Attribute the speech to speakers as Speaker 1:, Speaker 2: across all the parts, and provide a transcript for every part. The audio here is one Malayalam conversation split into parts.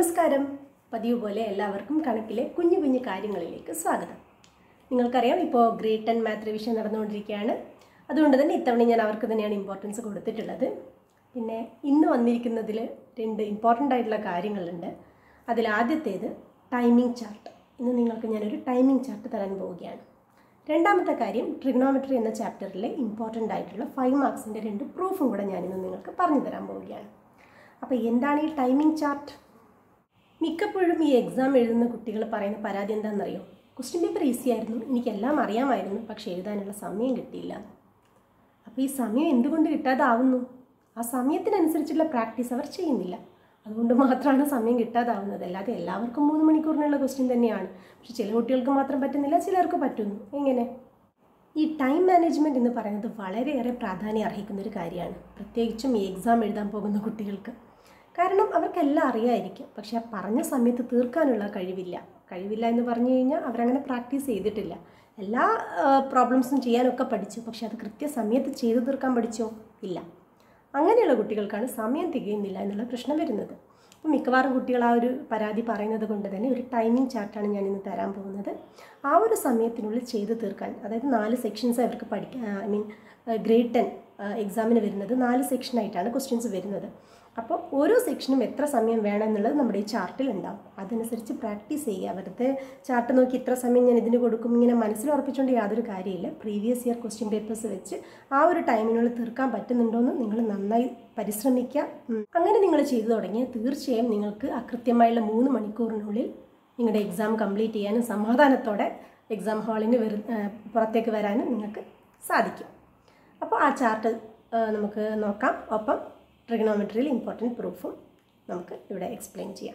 Speaker 1: നമസ്കാരം പതിവ് പോലെ എല്ലാവർക്കും കണക്കിലെ കുഞ്ഞു കുഞ്ഞു കാര്യങ്ങളിലേക്ക് സ്വാഗതം നിങ്ങൾക്കറിയാം ഇപ്പോൾ ഗ്രേഡ് ടെൻ മാത്ത് റിവിഷൻ നടന്നുകൊണ്ടിരിക്കുകയാണ് അതുകൊണ്ട് തന്നെ ഇത്തവണ ഞാൻ അവർക്ക് തന്നെയാണ് ഇമ്പോർട്ടൻസ് കൊടുത്തിട്ടുള്ളത് പിന്നെ ഇന്ന് വന്നിരിക്കുന്നതിൽ രണ്ട് ഇമ്പോർട്ടൻ്റ് ആയിട്ടുള്ള കാര്യങ്ങളുണ്ട് അതിൽ ആദ്യത്തേത് ടൈമിംഗ് ചാർട്ട് ഇന്ന് നിങ്ങൾക്ക് ഞാനൊരു ടൈമിംഗ് ചാർട്ട് തരാൻ പോവുകയാണ് രണ്ടാമത്തെ കാര്യം ട്രിഗ്നോമെട്രി എന്ന ചാപ്റ്ററിലെ ഇമ്പോർട്ടൻ്റ് ആയിട്ടുള്ള ഫൈവ് മാർക്സിൻ്റെ രണ്ട് പ്രൂഫും കൂടെ ഞാനിന്ന് നിങ്ങൾക്ക് പറഞ്ഞു തരാൻ പോവുകയാണ് അപ്പോൾ എന്താണ് ഈ ടൈമിംഗ് ചാർട്ട് മിക്കപ്പോഴും ഈ എക്സാം എഴുതുന്ന കുട്ടികൾ പറയുന്ന പരാതി എന്താണെന്നറിയോ ക്വസ്റ്റ്യൻ പേപ്പർ ഈസി ആയിരുന്നു എനിക്കെല്ലാം അറിയാമായിരുന്നു പക്ഷേ എഴുതാനുള്ള സമയം കിട്ടിയില്ല അപ്പോൾ ഈ സമയം എന്തുകൊണ്ട് കിട്ടാതാവുന്നു ആ സമയത്തിനനുസരിച്ചുള്ള പ്രാക്ടീസ് അവർ ചെയ്യുന്നില്ല അതുകൊണ്ട് മാത്രമാണ് സമയം കിട്ടാതാവുന്നത് അല്ലാതെ എല്ലാവർക്കും മൂന്ന് മണിക്കൂറിനുള്ള ക്വസ്റ്റ്യൻ തന്നെയാണ് പക്ഷെ ചില കുട്ടികൾക്ക് മാത്രം പറ്റുന്നില്ല ചിലർക്ക് പറ്റുന്നു എങ്ങനെ ഈ ടൈം മാനേജ്മെൻറ്റ് എന്ന് പറയുന്നത് വളരെയേറെ പ്രാധാന്യം അർഹിക്കുന്ന ഒരു കാര്യമാണ് പ്രത്യേകിച്ചും ഈ എക്സാം എഴുതാൻ പോകുന്ന കുട്ടികൾക്ക് കാരണം അവർക്കെല്ലാം അറിയായിരിക്കും പക്ഷെ ആ പറഞ്ഞ സമയത്ത് തീർക്കാനുള്ള കഴിവില്ല കഴിവില്ല എന്ന് പറഞ്ഞു കഴിഞ്ഞാൽ അവരങ്ങനെ പ്രാക്ടീസ് ചെയ്തിട്ടില്ല എല്ലാ പ്രോബ്ലംസും ചെയ്യാനൊക്കെ പഠിച്ചു പക്ഷെ അത് കൃത്യസമയത്ത് ചെയ്തു തീർക്കാൻ പഠിച്ചോ ഇല്ല അങ്ങനെയുള്ള കുട്ടികൾക്കാണ് സമയം തികയുന്നില്ല എന്നുള്ള പ്രശ്നം വരുന്നത് അപ്പം മിക്കവാറും കുട്ടികൾ ആ ഒരു പരാതി പറയുന്നത് കൊണ്ട് തന്നെ ഒരു ടൈമിംഗ് ചാർട്ടാണ് ഞാൻ ഇന്ന് തരാൻ പോകുന്നത് ആ ഒരു സമയത്തിനുള്ളിൽ ചെയ്തു തീർക്കാൻ അതായത് നാല് സെക്ഷൻസ് അവർക്ക് പഠിക്കാൻ ഐ മീൻ ഗ്രേഡ് ടെൻ എക്സാമിന് വരുന്നത് നാല് സെക്ഷനായിട്ടാണ് ക്വസ്റ്റ്യൻസ് വരുന്നത് അപ്പോൾ ഓരോ സെക്ഷനും എത്ര സമയം വേണം എന്നുള്ളത് നമ്മുടെ ഈ ചാർട്ടിൽ ഉണ്ടാവും അതനുസരിച്ച് പ്രാക്ടീസ് ചെയ്യുക വെറുതെ ചാർട്ട് നോക്കി ഇത്ര സമയം ഞാൻ ഇതിന് കൊടുക്കും ഇങ്ങനെ മനസ്സിൽ ഉറപ്പിച്ചുകൊണ്ട് യാതൊരു കാര്യമില്ല പ്രീവിയസ് ഇയർ ക്വസ്റ്റ്യൻ പേപ്പേഴ്സ് വെച്ച് ആ ഒരു ടൈമിനുള്ളിൽ തീർക്കാൻ പറ്റുന്നുണ്ടോ എന്ന് നിങ്ങൾ നന്നായി പരിശ്രമിക്കുക ഉം. അങ്ങനെ നിങ്ങൾ ചെയ്തു തുടങ്ങിയാൽ തീർച്ചയായും നിങ്ങൾക്ക് ആ കൃത്യമായുള്ള മൂന്ന് മണിക്കൂറിനുള്ളിൽ നിങ്ങളുടെ എക്സാം കംപ്ലീറ്റ് ചെയ്യാനും സമാധാനത്തോടെ എക്സാം ഹാളിന് വെറു പുറത്തേക്ക് വരാനും നിങ്ങൾക്ക് സാധിക്കും അപ്പോൾ ആ ചാർട്ട് നമുക്ക് നോക്കാം ഒപ്പം ട്രിഗണോമെട്രിയിൽ ഇമ്പോർട്ടൻറ്റ് പ്രൂഫും നമുക്ക് ഇവിടെ എക്സ്പ്ലെയിൻ ചെയ്യാം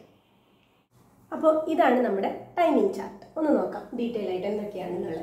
Speaker 1: അപ്പോൾ ഇതാണ് നമ്മുടെ ടൈമിംഗ് ചാർട്ട് ഒന്ന് നോക്കാം ഡീറ്റെയിൽ ആയിട്ട് എന്തൊക്കെയാണെന്നുള്ളത്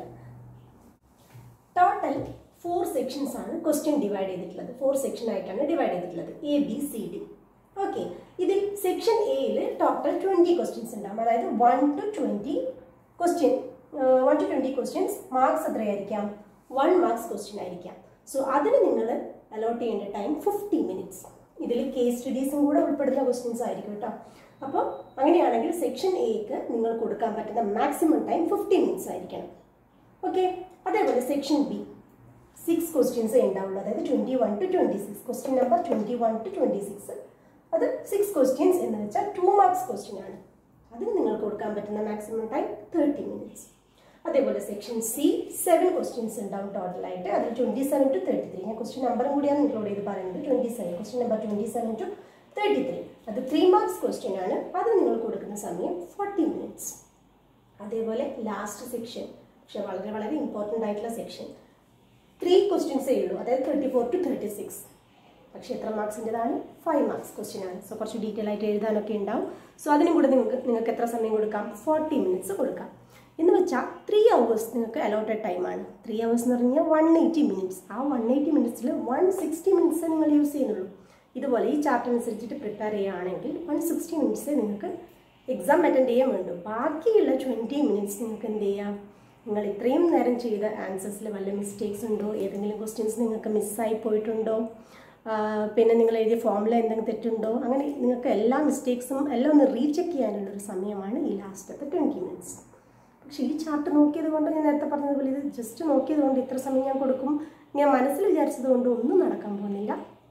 Speaker 1: ടോട്ടൽ ഫോർ സെക്ഷൻസ് ആണ് ക്വസ്റ്റ്യൻ ഡിവൈഡ് ചെയ്തിട്ടുള്ളത് ഫോർ സെക്ഷൻ ആയിട്ടാണ് ഡിവൈഡ് ചെയ്തിട്ടുള്ളത് A B C D okay ഇതിൽ സെക്ഷൻ എയിൽ ടോട്ടൽ ട്വൻറ്റി ക്വസ്റ്റ്യൻസ് ഉണ്ടാവും അതായത് one two twenty question one two twenty questions marks എത്രയായിരിക്കാം വൺ മാർക്സ് ക്വസ്റ്റ്യൻ ആയിരിക്കാം സോ അതിന് നിങ്ങൾ അലോട്ട് ചെയ്യേണ്ട ടൈം ഫിഫ്റ്റി മിനിറ്റ്സ് ഇതിൽ കേസ് സ്റ്റഡീസും കൂടെ ഉൾപ്പെടുന്ന ക്വസ്റ്റ്യൻസ് ആയിരിക്കും കേട്ടോ അപ്പോൾ അങ്ങനെയാണെങ്കിൽ സെക്ഷൻ എക്ക് നിങ്ങൾ കൊടുക്കാൻ പറ്റുന്ന മാക്സിമം ടൈം ഫിഫ്റ്റി മിനിറ്റ്സ് ആയിരിക്കണം ഓക്കെ അതേപോലെ സെക്ഷൻ ബി സിക്സ് ക്വസ്റ്റ്യൻസേ ഉണ്ടാവുള്ളൂ അതായത് twenty one two twenty six question number twenty one two twenty six അത് സിക്സ് ക്വസ്റ്റ്യൻസ് എന്ന് വെച്ചാൽ ടു മാർക്സ് ക്വസ്റ്റ്യൻ ആണ് അതിന് നിങ്ങൾ കൊടുക്കാൻ പറ്റുന്ന മാക്സിമം ടൈം തേർട്ടി മിനിറ്റ്സ് അതേപോലെ സെക്ഷൻ സി സെവൻ ക്വസ്റ്റ്യൻസ് ഉണ്ടാവും ടോട്ടലായിട്ട് അതിൽ twenty seven two thirty three ഞാൻ ക്വസ്റ്റ്യൻ നമ്പറും കൂടിയാണ് ഇൻക്ലൂഡ് ചെയ്ത് പറയുന്നത് twenty seven question number twenty seven two thirty three അത് ത്രീ മാർക്സ് ക്വസ്റ്റ്യൻ ആണ് അത് നിങ്ങൾ കൊടുക്കുന്ന സമയം ഫോർട്ടി മിനിറ്റ്സ് അതേപോലെ ലാസ്റ്റ് സെക്ഷൻ പക്ഷെ വളരെ വളരെ ഇമ്പോർട്ടൻ്റ് ആയിട്ടുള്ള സെക്ഷൻ ത്രീ ക്വസ്റ്റ്യൻസേ ഉള്ളൂ അതായത് thirty four two thirty six പക്ഷേ എത്ര മാർക്സിൻ്റെതാണ് ഫൈവ് മാർക്സ് ക്വസ്റ്റ്യൻ ആണ് സോ കുറച്ച് ഡീറ്റെയിൽ ആയിട്ട് എഴുതാനൊക്കെ ഉണ്ടാവും സോ അതിനും കൂടെ നിങ്ങൾക്ക് നിങ്ങൾക്ക് എത്ര സമയം കൊടുക്കാം ഫോർട്ടി മിനിറ്റ്സ് കൊടുക്കാം എന്ന് വെച്ചാൽ ത്രീ അവേഴ്സ് നിങ്ങൾക്ക് അലോട്ടഡ് ടൈമാണ് ത്രീ അവേഴ്സ് എന്ന് പറഞ്ഞാൽ വൺ എയ്റ്റി മിനിറ്റ്സ് ആ വൺ എയ്റ്റി മിനിറ്റ്സിൽ വൺ സിക്സ്റ്റി മിനിറ്റ്സേ നിങ്ങൾ യൂസ് ചെയ്യുന്നുള്ളൂ ഇതുപോലെ ഈ ചാർട്ട് അനുസരിച്ചിട്ട് പ്രിപ്പയർ ചെയ്യുകയാണെങ്കിൽ വൺ സിക്സ്റ്റി മിനിറ്റ്സേ നിങ്ങൾക്ക് എക്സാം അറ്റൻഡ് ചെയ്യാൻ വേണ്ടു ബാക്കിയുള്ള ട്വൻറ്റി മിനിറ്റ്സ് നിങ്ങൾക്ക് എന്ത് ചെയ്യാം നിങ്ങൾ ഇത്രയും നേരം ചെയ്ത ആൻസേഴ്സിൽ വല്ല മിസ്റ്റേക്സ് ഉണ്ടോ ഏതെങ്കിലും ക്വസ്റ്റ്യൻസ് നിങ്ങൾക്ക് മിസ്സായി പോയിട്ടുണ്ടോ പിന്നെ നിങ്ങൾ എഴുതിയ ഫോമുല എന്തെങ്കിലും തെറ്റുണ്ടോ അങ്ങനെ നിങ്ങൾക്ക് എല്ലാ മിസ്റ്റേക്സും എല്ലാം ഒന്ന് റീചെക്ക് ചെയ്യാനുള്ള ഒരു സമയമാണ് ഈ ലാസ്റ്റത്തെ ട്വൻറ്റി മിനിറ്റ്സ് പക്ഷേ ഈ ചാർട്ട് നോക്കിയത് കൊണ്ട് ഞാൻ നേരത്തെ പറഞ്ഞതുപോലെ ഇത് ജസ്റ്റ് നോക്കിയത് കൊണ്ട് ഇത്ര സമയം ഞാൻ കൊടുക്കും ഞാൻ മനസ്സിൽ വിചാരിച്ചത് കൊണ്ട് ഒന്നും നടക്കാൻ പോകുന്നില്ല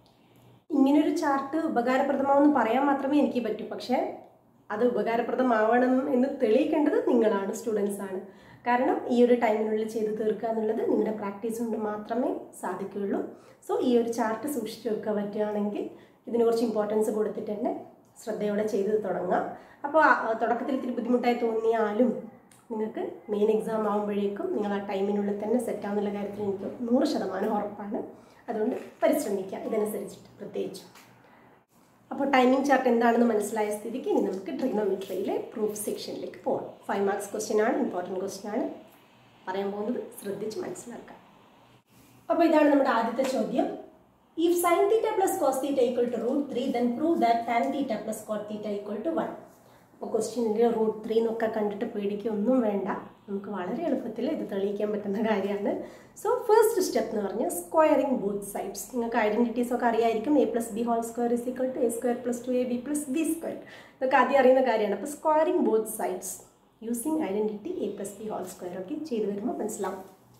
Speaker 1: ഇങ്ങനൊരു ചാർട്ട് ഉപകാരപ്രദമാവെന്ന് പറയാൻ മാത്രമേ എനിക്ക് പറ്റൂ പക്ഷേ അത് ഉപകാരപ്രദമാവണം എന്ന് തെളിയിക്കേണ്ടത് നിങ്ങളാണ് സ്റ്റുഡൻസ് ആണ് കാരണം ഈ ഒരു ടൈമിനുള്ളിൽ ചെയ്ത് തീർക്കുക എന്നുള്ളത് നിങ്ങളുടെ പ്രാക്ടീസ് കൊണ്ട് മാത്രമേ സാധിക്കുകയുള്ളൂ സോ ഈ ഒരു ചാർട്ട് സൂക്ഷിച്ചു വെക്കുക പറ്റുകയാണെങ്കിൽ ഇതിന് കുറച്ച് ഇമ്പോർട്ടൻസ് കൊടുത്തിട്ട് തന്നെ ശ്രദ്ധയോടെ ചെയ്ത് തുടങ്ങാം അപ്പോൾ തുടക്കത്തിൽ ഇത്തിരി ബുദ്ധിമുട്ടായി തോന്നിയാലും നിങ്ങൾക്ക് മെയിൻ എക്സാം ആകുമ്പോഴേക്കും നിങ്ങൾ ആ ടൈമിനുള്ളിൽ തന്നെ സെറ്റ് ആവുന്നുള്ള കാര്യത്തിൽ എനിക്ക് നൂറ് ശതമാനം ഉറപ്പാണ് അതുകൊണ്ട് പരിശ്രമിക്കുക ഇതനുസരിച്ചിട്ട് പ്രത്യേകിച്ചും അപ്പോൾ ടൈമിംഗ് ചാർട്ട് എന്താണെന്ന് മനസ്സിലായ സ്ഥിതിക്ക് ഇനി നമുക്ക് ട്രിഗ്നോമെട്രിയിലെ പ്രൂഫ് സെക്ഷനിലേക്ക് പോകാം ഫൈവ് മാർക്സ് ക്വസ്റ്റ്യൻ ആണ് ഇമ്പോർട്ടൻറ്റ് ക്വസ്റ്റ്യൻ ആണ് പറയാൻ പോകുന്നത് ശ്രദ്ധിച്ച് മനസ്സിലാക്കാം അപ്പോൾ ഇതാണ് നമ്മുടെ ആദ്യത്തെ ചോദ്യം if sine theta plus cos theta equal to root three then prove that tan theta plus cot theta equal to one അപ്പോൾ ക്വസ്റ്റ്യനിൽ റൂട്ട് ത്രീ എന്നൊക്കെ കണ്ടിട്ട് പേടിക്കൊന്നും വേണ്ട നമുക്ക് വളരെ എളുപ്പത്തിൽ ഇത് തെളിയിക്കാൻ പറ്റുന്ന കാര്യമാണ് സോ ഫസ്റ്റ് സ്റ്റെപ്പ് എന്ന് പറഞ്ഞാൽ സ്ക്വയറിംഗ് ബോത്ത് സൈഡ്സ് നിങ്ങൾക്ക് ഐഡൻറ്റിറ്റീസ് ഒക്കെ അറിയായിരിക്കും A plus B whole square is equal to A square plus two A B plus B square ഇതൊക്കെ ആദ്യം അറിയുന്ന കാര്യമാണ് അപ്പോൾ squaring both sides using identity A plus B whole square ഒക്കെ ചെയ്ത് വരുമ്പോൾ മനസ്സിലാവും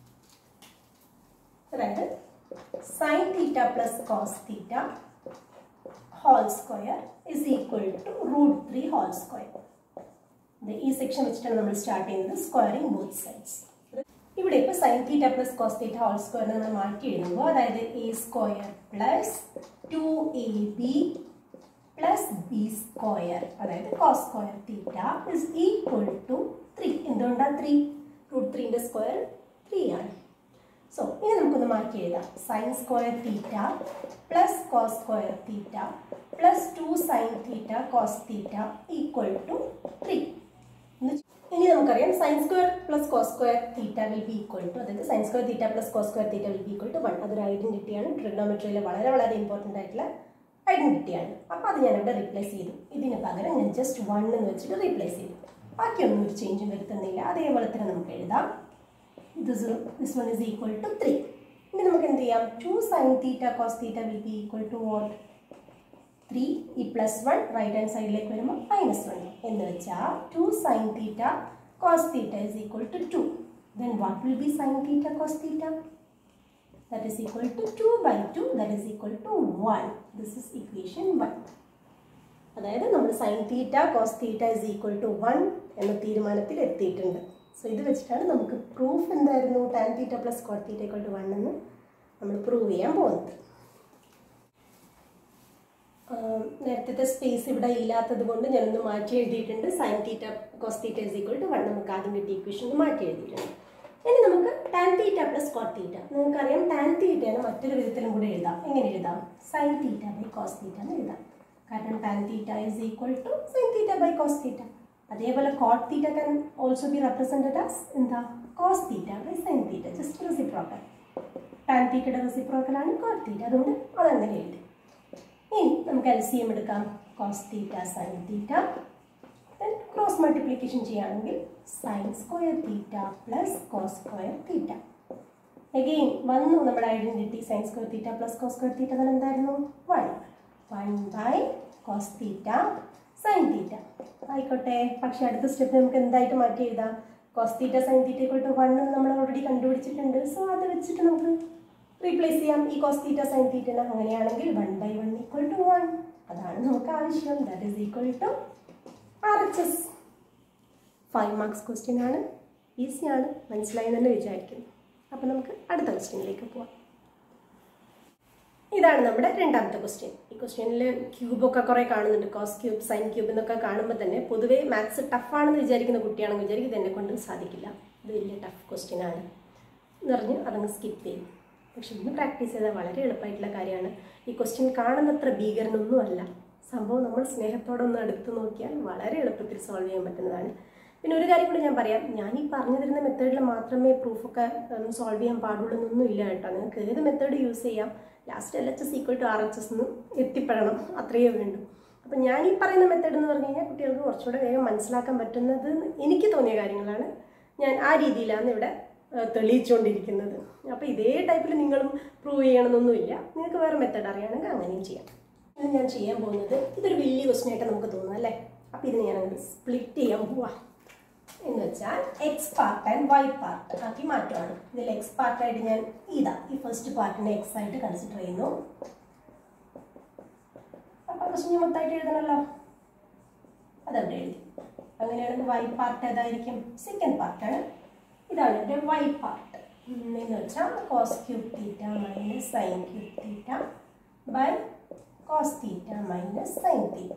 Speaker 1: അതായത് sine theta plus cos theta whole square is equal to root three whole square ഈ സെക്ഷൻ വെച്ചിട്ടാണ് നമ്മൾ സ്റ്റാർട്ട് ചെയ്യുന്നത് സ്ക്വയറിംഗ് ബോത്ത് സൈഡ്സ് ഇവിടെ ഇപ്പോൾ sine theta plus cos theta whole square നമ്മൾ മാറ്റി എഴുതുമ്പോൾ അതായത് A square plus two A B plus B square അതായത് cos square theta is equal to three എന്തുകൊണ്ടാണ് ത്രീ റൂട്ട് ത്രീൻ്റെ സ്ക്വയർ ത്രീ ആണ് സോ ഇനി നമുക്കൊന്ന് മാറ്റി എഴുതാം sine square theta plus cos square theta plus two sine theta cos theta equal to three ഇനി നമുക്കറിയാം sine square plus cos square theta will be equal to അതായത് sine square theta plus cos square theta will be equal to one അതൊരു ഐഡന്റിറ്റിയാണ് ട്രിഗണോമെട്രിയിലെ വളരെ വളരെ ഇമ്പോർട്ടൻ്റ് ആയിട്ടുള്ള ഐഡന്റിറ്റിയാണ് അപ്പോൾ അത് ഞാൻ ഇവിടെ റീപ്ലേസ് ചെയ്തു ഇതിന് പകരം ഞാൻ ജസ്റ്റ് വൺ എന്ന് വെച്ചിട്ട് റീപ്ലേസ് ചെയ്തു ബാക്കിയൊന്നും ഒരു ചേഞ്ചും വരുത്തുന്നില്ല അതേപോലെ തന്നെ നമുക്ക് എഴുതാം this this one is equal to three ഇനി നമുക്ക് എന്ത് ചെയ്യാം two sine theta cos theta will be equal to what three ഈ പ്ലസ് വൺ റൈറ്റ് ഹാൻഡ് സൈഡിലേക്ക് വരുമ്പോൾ മൈനസ് വൺ എന്ന് വെച്ചാൽ two sine theta cos theta is equal to two then what will be sine theta cos theta that is equal to 2 by 2 that is equal to 1 this is equation 1 അതായത് നമ്മൾ sine theta cos theta is equal to one എന്ന തീരുമാനത്തിൽ എത്തിയിട്ടുണ്ട് സോ ഇത് വെച്ചിട്ടാണ് നമുക്ക് പ്രൂഫ് എന്തായിരുന്നു tan theta plus cot theta equal to one എന്ന് നമ്മൾ പ്രൂവ് ചെയ്യാൻ പോകുന്നത് നേരത്തെ സ്പേസ് ഇവിടെ ഇല്ലാത്തത് കൊണ്ട് ഞാനൊന്ന് മാറ്റി എഴുതിയിട്ടുണ്ട് sine theta cos theta is equal to one നമുക്ക് ആദ്യം കിട്ടിയ ഇക്വേഷൻ ഒന്ന് മാറ്റി എഴുതിയിട്ടുണ്ട് ഇനി നമുക്ക് tan theta plus cot theta നിങ്ങൾക്കറിയാം ടാൻ തീറ്റയാണ് മറ്റൊരു വിധത്തിലും കൂടെ എഴുതാം എങ്ങനെ എഴുതാം sine theta by cos theta എന്ന് എഴുതാം കാരണം tan theta is equal to sine theta by cos theta അതേപോലെ cot theta can also be represented as എന്താ cos theta by sine theta just reciprocal tan തീറ്റയുടെ റെസിപ്രോക്കലാണ് കോട്ട് തീറ്റ അതുകൊണ്ട് അതങ്ങനെ എഴുതി ഇനി നമുക്ക് എൽ സി എം എടുക്കാം cos theta sine theta cross multiplication ചെയ്യുകയാണെങ്കിൽ sine square theta plus cos square theta again വന്നു നമ്മുടെ identity sine square theta plus cos square theta തന്നെ എന്തായിരുന്നു one one by cos theta sine theta ആയിക്കോട്ടെ പക്ഷേ അടുത്ത സ്റ്റെപ്പ് നമുക്ക് എന്തായിട്ട് മാറ്റി എഴുതാം cos theta sine theta equal to one എന്ന് നമ്മൾ ഓൾറെഡി കണ്ടുപിടിച്ചിട്ടുണ്ട് സോ അത് വെച്ചിട്ട് നമുക്ക് റീപ്ലേസ് ചെയ്യാം ഈ കോസ് തീറ്റ സൈൻ തീറ്റനെ അങ്ങനെയാണെങ്കിൽ one by one equal to one അതാണ് നമുക്ക് ആവശ്യം that is equal to R H S five marks question ആണ് ഈസിയാണ് മനസ്സിലായി തന്നെ വിചാരിക്കുന്നു അപ്പോൾ നമുക്ക് അടുത്ത ക്വസ്റ്റ്യനിലേക്ക് പോവാം ഇതാണ് നമ്മുടെ രണ്ടാമത്തെ ക്വസ്റ്റ്യൻ ഈ ക്വസ്റ്റ്യനിൽ ക്യൂബൊക്കെ കുറേ കാണുന്നുണ്ട് കോസ് ക്യൂബ് സൈൻ ക്യൂബ് എന്നൊക്കെ കാണുമ്പോൾ തന്നെ പൊതുവേ മാത്സ് ടഫാണെന്ന് വിചാരിക്കുന്ന കുട്ടിയാണെങ്കിൽ വിചാരിക്കും ഇതെന്നെ കൊണ്ട് സാധിക്കില്ല ഇത് വലിയ ടഫ് ക്വസ്റ്റ്യൻ ആണ് എന്ന് പറഞ്ഞ് അതങ്ങ് സ്കിപ്പ് ചെയ്യും പക്ഷെ ഇന്ന് പ്രാക്ടീസ് ചെയ്താൽ വളരെ എളുപ്പമായിട്ടുള്ള കാര്യമാണ് ഈ ക്വസ്റ്റ്യൻ കാണുന്നത്ര ഭീകരനൊന്നുമല്ല സംഭവം നമ്മൾ സ്നേഹത്തോടെ ഒന്ന് എടുത്തു നോക്കിയാൽ വളരെ എളുപ്പത്തിൽ സോൾവ് ചെയ്യാൻ പറ്റുന്നതാണ് പിന്നെ ഒരു കാര്യം കൂടി ഞാൻ പറയാം ഞാൻ ഈ പറഞ്ഞു തരുന്ന മെത്തേഡിൽ മാത്രമേ പ്രൂഫൊക്കെ സോൾവ് ചെയ്യാൻ പാടുള്ളൂ എന്നൊന്നും ഇല്ല കേട്ടോ നിങ്ങൾക്ക് ഏത് മെത്തേഡ് യൂസ് ചെയ്യാം last L H S equal to R H S എന്ന് എത്തിപ്പെടണം അത്രയേ വേണ്ടൂ അപ്പം ഞാൻ ഈ പറയുന്ന മെത്തേഡ് എന്ന് പറഞ്ഞു കഴിഞ്ഞാൽ കുട്ടികൾക്ക് കുറച്ചുകൂടെ വേഗം മനസ്സിലാക്കാൻ പറ്റുന്നത് എന്ന് എനിക്ക് തോന്നിയ കാര്യങ്ങളാണ് ഞാൻ ആ രീതിയിലാണ് ഇവിടെ ഏഹ്, തെളിയിച്ചുകൊണ്ടിരിക്കുന്നത് അപ്പോൾ ഇതേ ടൈപ്പിൽ നിങ്ങളും പ്രൂവ് ചെയ്യണമെന്നൊന്നുമില്ല നിങ്ങൾക്ക് വേറെ മെത്തേഡ് അറിയാണെങ്കിൽ അങ്ങനെയും ചെയ്യാം ഇത് ഞാൻ ചെയ്യാൻ പോകുന്നത് ഇതൊരു വലിയ ക്വസ്റ്റ്യൻ ആയിട്ട് നമുക്ക് തോന്നും അല്ലേ അപ്പോൾ ഇതിന് ഞാൻ അങ്ങോട്ട് സ്പ്ലിറ്റ് ചെയ്യാൻ പോവാം എന്ന് വെച്ചാൽ X part and Y part ആക്കി മാറ്റുവാണ് ഇതിൽ എക്സ് പാർട്ടായിട്ട് ഞാൻ ഇതാ ഈ ഫസ്റ്റ് പാർട്ടിനെ എക്സ് ആയിട്ട് കൺസിഡർ ചെയ്യുന്നു അപ്പോൾ ക്വസ്റ്റ്യൻ മൊത്തമായിട്ട് എഴുതണമല്ലോ അതവിടെ എഴുതി അങ്ങനെയാണെങ്കിൽ വൈ പാർട്ട് ഏതായിരിക്കും സെക്കൻഡ് പാർട്ടാണ് ഇതാണ് എൻ്റെ വൈ പാർട്ട് എന്ന് വെച്ചാൽ cos cube theta minus sine cube theta by cos theta minus sine theta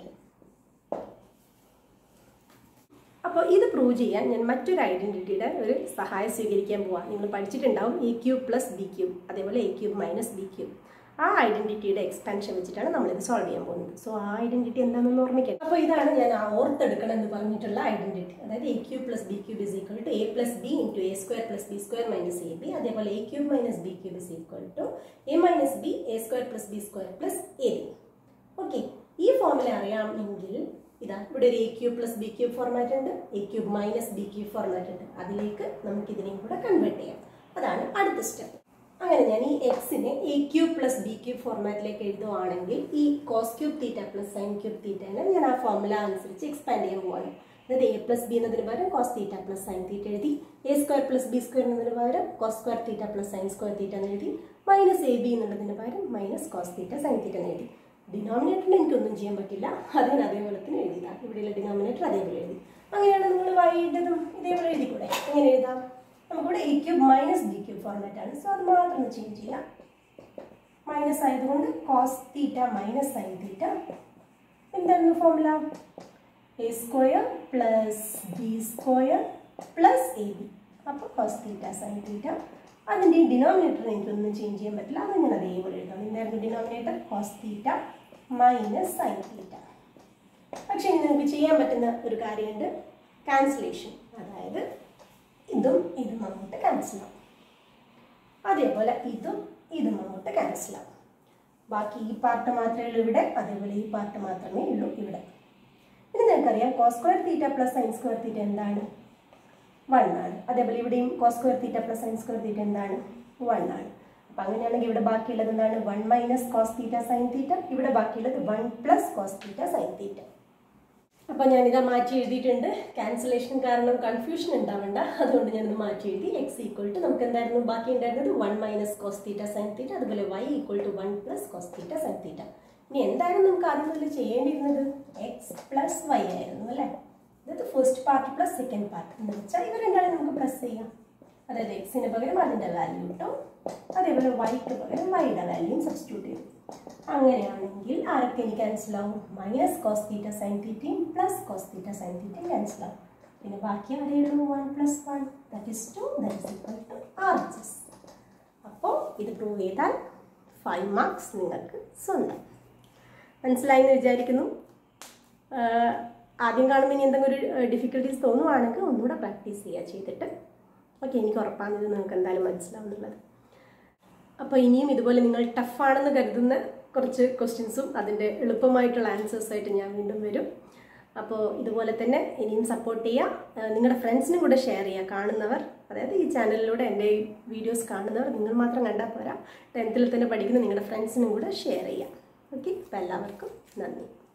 Speaker 1: അപ്പോൾ ഇത് പ്രൂവ് ചെയ്യാൻ ഞാൻ മറ്റൊരു ഐഡൻറ്റിറ്റിയുടെ ഒരു സഹായം സ്വീകരിക്കാൻ പോവാം നിങ്ങൾ പഠിച്ചിട്ടുണ്ടാവും A cube plus B cube അതേപോലെ A cube minus B cube ആ ഐഡൻറ്റിറ്റിയുടെ എക്സ്പാൻഷൻ വെച്ചിട്ടാണ് നമ്മളിത് സോൾവ് ചെയ്യാൻ പോകുന്നത് സോ ആ ഐഡൻറ്റിറ്റി എന്താണെന്ന് ഓർമ്മിക്കാം അപ്പോൾ ഇതാണ് ഞാൻ ആ ഓർത്തെടുക്കണം എന്ന് പറഞ്ഞിട്ടുള്ള ഐഡൻറ്റിറ്റി അതായത് A cube plus B cube is equal to A plus B into A square plus B square minus A B അതേപോലെ A cube minus B cube is equal to A minus B A square plus B square plus A B okay ഈ ഫോമിൽ അറിയാമെങ്കിൽ ഇതാ ഇവിടെ ഒരു A cube plus B cube format ഉണ്ട് A cube minus B cube format ഉണ്ട് അതിലേക്ക് നമുക്ക് ഇതിനെയും കൂടെ കൺവേർട്ട് ചെയ്യാം അതാണ് അടുത്ത സ്റ്റെപ്പ് അങ്ങനെ ഞാൻ ഈ എക്സിനെ A cube plus B cube ഫോർമാറ്റിലേക്ക് എഴുതുവാണെങ്കിൽ ഈ cos cube theta plus sine cube തീറ്റനെ ഞാൻ ആ ഫോർമുല അനുസരിച്ച് എക്സ്പാൻഡ് ചെയ്യാൻ പോവാണ് അതായത് എ പ്ലസ് ബി എന്നതിന് പകരം cos theta plus sine theta എഴുതി A square plus B square എന്നതിന് പകരം cos square theta plus sine square theta എന്ന് എഴുതി മൈനസ് എ ബി എന്നുള്ളതിന് പകരം minus cos theta sine theta എന്ന് എഴുതി ഡിനോമിനേറ്ററിൽ എനിക്കൊന്നും ചെയ്യാൻ പറ്റില്ല അതിന് അതേപോലെ തന്നെ എഴുതാം ഇവിടെയുള്ള ഡിനോമിനേറ്റർ അതേപോലെ എഴുതി അങ്ങനെയാണ് നിങ്ങൾ വൈകിട്ടതും ഇതേപോലെ എഴുതിക്കൂടെ എങ്ങനെ എഴുതാം നമുക്കിവിടെ A cube minus B cube format ആണ് സോ അത് മാത്രം ഒന്ന് ചേഞ്ച് ചെയ്യാം മൈനസ് ആയതുകൊണ്ട് cos theta minus sine theta എന്തായിരുന്നു formula A square plus B square plus A B അപ്പോൾ കോസ് തീറ്റ സൈൻ തീറ്റ അതിൻ്റെ ഈ ഡിനോമിനേറ്റർ എനിക്കൊന്നും ചേഞ്ച് ചെയ്യാൻ പറ്റില്ല അത് ഞാൻ അതേപോലെ എഴുതാം എന്തായിരുന്നു denominator cos theta minus sine theta പക്ഷേ ഇനി നിങ്ങൾക്ക് ചെയ്യാൻ പറ്റുന്ന ഒരു കാര്യമുണ്ട് ക്യാൻസലേഷൻ അതായത് ഇതും ഇതും അങ്ങോട്ട് ക്യാൻസൽ ആവും അതേപോലെ ഇതും ഇതും അങ്ങോട്ട് ക്യാൻസൽ ആവും ബാക്കി ഈ പാർട്ട് മാത്രമേ ഉള്ളൂ ഇവിടെ അതേപോലെ ഈ പാർട്ട് മാത്രമേ ഉള്ളൂ ഇവിടെ ഇനി നിങ്ങൾക്കറിയാം cos square theta plus sine square theta എന്താണ് വൺ ആണ് അതേപോലെ ഇവിടെയും cos square theta plus sine square theta എന്താണ് വൺ ആണ് അപ്പം അങ്ങനെയാണെങ്കിൽ ഇവിടെ ബാക്കിയുള്ളത് എന്താണ് one minus cos theta sine theta ഇവിടെ ബാക്കിയുള്ളത് one plus cos theta sine theta അപ്പോൾ ഞാനിത് മാറ്റി എഴുതിയിട്ടുണ്ട് ക്യാൻസലേഷൻ കാരണം കൺഫ്യൂഷൻ ഉണ്ടാവണ്ട അതുകൊണ്ട് ഞാനിത് മാറ്റി എഴുതി എക്സ് ഈക്വൽ ടു നമുക്ക് എന്തായിരുന്നു ബാക്കി ഉണ്ടായിരുന്നത് one minus cos theta sine theta അതുപോലെ Y equal to one plus cos theta sine theta ഇനി എന്തായിരുന്നു നമുക്ക് ആദ്യം മുതൽ ചെയ്യേണ്ടിയിരുന്നത് എക്സ് പ്ലസ് വൈ ആയിരുന്നു അല്ലേ അതായത് first part plus second part എന്ന് വെച്ചാൽ ഇവ രണ്ടാളും നമുക്ക് പ്ലസ് ചെയ്യാം അതായത് എക്സിന് പകരം അതിൻ്റെ വാല്യൂ കിട്ടും അതേപോലെ വൈക്ക് പകരം വൈയുടെ വാല്യൂയും സബ്സ്റ്റിറ്റ്യൂട്ട് ചെയ്യും അങ്ങനെയാണെങ്കിൽ ആരൊക്കെ എനിക്ക് ക്യാൻസലാവും മൈനസ് കോസ് തീറ്റ സൈൻ തീറ്റയും പ്ലസ് കോസ് തീറ്റ സൈൻ തീറ്റയും ക്യാൻസലാവും പിന്നെ ബാക്കി ആരെയുള്ളൂ one plus one that is two that is equal to R H S അപ്പോൾ ഇത് പ്രൂവ് ചെയ്താൽ ഫൈവ് മാർക്സ് നിങ്ങൾക്ക് സ്വന്തം മനസ്സിലായി എന്ന് വിചാരിക്കുന്നു ആഹ് ആദ്യം കാണുമ്പോൾ ഇനി എന്തെങ്കിലും ഒരു ഡിഫിക്കൽട്ടീസ് തോന്നുവാണെങ്കിൽ ഒന്നുകൂടെ പ്രാക്ടീസ് ചെയ്യുക ചെയ്തിട്ട് ഓക്കെ എനിക്ക് ഉറപ്പാണ് ഇത് നിങ്ങൾക്ക് എന്തായാലും മനസ്സിലാവുന്നുള്ളത് അപ്പോൾ ഇനിയും ഇതുപോലെ നിങ്ങൾ ടഫാണെന്ന് കരുതുന്ന കുറച്ച് ക്വസ്റ്റ്യൻസും അതിൻ്റെ എളുപ്പമായിട്ടുള്ള ആൻസേഴ്സായിട്ട് ഞാൻ വീണ്ടും വരും അപ്പോൾ ഇതുപോലെ തന്നെ ഇനിയും സപ്പോർട്ട് ചെയ്യുക നിങ്ങളുടെ ഫ്രണ്ട്സിനും കൂടെ ഷെയർ ചെയ്യുക കാണുന്നവർ അതായത് ഈ ചാനലിലൂടെ എൻ്റെ ഈ വീഡിയോസ് കാണുന്നവർ നിങ്ങൾ മാത്രം കണ്ടാൽ പോരാ ടെൻത്തിൽ തന്നെ പഠിക്കുന്ന നിങ്ങളുടെ ഫ്രണ്ട്സിനും കൂടെ ഷെയർ ചെയ്യാം ഓക്കെ അപ്പോൾ എല്ലാവർക്കും നന്ദി